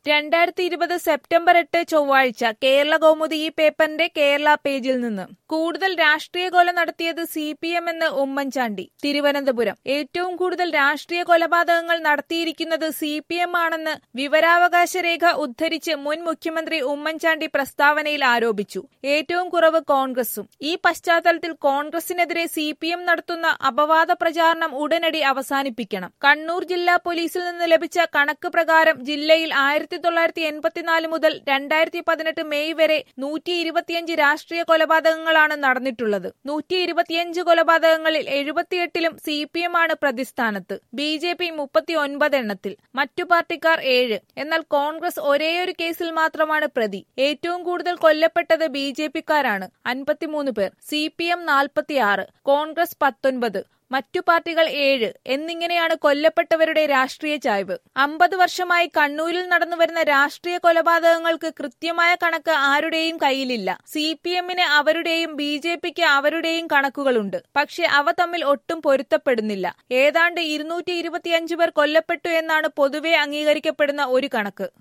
രണ്ടായിരത്തി ഇരുപത് സെപ്റ്റംബർ എട്ട് ചൊവ്വാഴ്ച കേരള കൗമുദി ഈ പേപ്പറിന്റെ കേരള പേജിൽ നിന്ന് കൂടുതൽ രാഷ്ട്രീയ കൊല നടത്തിയത് സി പി എം എന്ന് ഉമ്മൻചാണ്ടി തിരുവനന്തപുരം ഏറ്റവും കൂടുതൽ രാഷ്ട്രീയ കൊലപാതകങ്ങൾ നടത്തിയിരിക്കുന്നത് സി പി എം ആണെന്ന് വിവരാവകാശ രേഖ ഉദ്ധരിച്ച് മുൻ മുഖ്യമന്ത്രി ഉമ്മൻചാണ്ടി പ്രസ്താവനയിൽ ആരോപിച്ചു ഏറ്റവും കുറവ് കോൺഗ്രസും ഈ പശ്ചാത്തലത്തിൽ കോൺഗ്രസിനെതിരെ സി പി എം നടത്തുന്ന അപവാദ പ്രചാരണം ഉടനടി അവസാനിപ്പിക്കണം കണ്ണൂർ ജില്ലാ പോലീസിൽ നിന്ന് ലഭിച്ച കണക്ക് പ്രകാരം ജില്ലയിൽ ആയിരത്തി തൊള്ളായിരത്തി എൺപത്തിനാല് മുതൽ രണ്ടായിരത്തി പതിനെട്ട് മെയ് വരെ നൂറ്റി ഇരുപത്തിയഞ്ച് രാഷ്ട്രീയ കൊലപാതകങ്ങളാണ് നടന്നിട്ടുള്ളത് നൂറ്റി ഇരുപത്തിയഞ്ച് കൊലപാതകങ്ങളിൽ എഴുപത്തിയെട്ടിലും സി പി എം ആണ് പ്രതിസ്ഥാനത്ത് ബി ജെ പി മുപ്പത്തി ഒൻപത് എണ്ണത്തിൽ മറ്റു പാർട്ടിക്കാർ ഏഴ് എന്നാൽ കോൺഗ്രസ് ഒരേയൊരു കേസിൽ മാത്രമാണ് പ്രതി ഏറ്റവും കൂടുതൽ കൊല്ലപ്പെട്ടത് ബി ജെ പിക്കാരാണ് അൻപത്തിമൂന്ന് പേർ സി പി എം നാൽപ്പത്തിയാറ് കോൺഗ്രസ് പത്തൊൻപത് മറ്റു പാർട്ടികൾ ഏഴ് എന്നിങ്ങനെയാണ് കൊല്ലപ്പെട്ടവരുടെ രാഷ്ട്രീയ ചായ്വ് അമ്പത് വർഷമായി കണ്ണൂരിൽ നടന്നുവരുന്ന രാഷ്ട്രീയ കൊലപാതകങ്ങൾക്ക് കൃത്യമായ കണക്ക് ആരുടെയും കയ്യിലില്ല സി പി എമ്മിന് അവരുടെയും ബി ജെ പിക്ക് അവരുടെയും കണക്കുകളുണ്ട് പക്ഷെ അവ തമ്മിൽ ഒട്ടും പൊരുത്തപ്പെടുന്നില്ല ഏതാണ്ട് ഇരുന്നൂറ്റി ഇരുപത്തിയഞ്ച് പേർ കൊല്ലപ്പെട്ടു എന്നാണ് പൊതുവെ അംഗീകരിക്കപ്പെടുന്ന ഒരു കണക്ക്